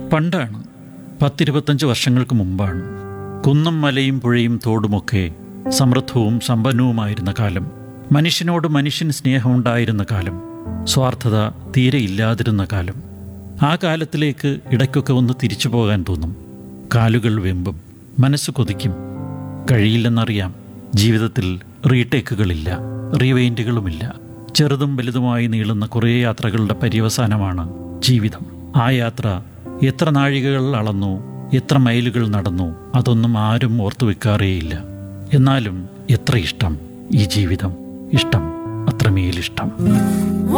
പണ്ടാണ് പത്തിരുപത്തഞ്ച് വർഷങ്ങൾക്ക് മുമ്പാണ് കുന്നും മലയും പുഴയും തോടുമൊക്കെ സമൃദ്ധവും സമ്പന്നവുമായിരുന്ന കാലം മനുഷ്യനോട് മനുഷ്യൻ സ്നേഹമുണ്ടായിരുന്ന കാലം സ്വാർത്ഥത തീരെ ഇല്ലാതിരുന്ന കാലം ആ കാലത്തിലേക്ക് ഇടയ്ക്കൊക്കെ ഒന്ന് തിരിച്ചു പോകാൻ തോന്നും കാലുകൾ വെമ്പും മനസ്സ് കൊതിക്കും കഴിയില്ലെന്നറിയാം ജീവിതത്തിൽ റീടേക്കുകളില്ല റീവൈൻഡുകളുമില്ല ചെറുതും വലുതുമായി നീളുന്ന കുറേ യാത്രകളുടെ പര്യവസാനമാണ് ജീവിതം ആ യാത്ര എത്ര നാഴികകൾ അളന്നു എത്ര മൈലുകൾ നടന്നു അതൊന്നും ആരും ഓർത്തു വെക്കാറേയില്ല എന്നാലും എത്ര ഇഷ്ടം ഈ ജീവിതം ഇഷ്ടം അത്രമേലിഷ്ടം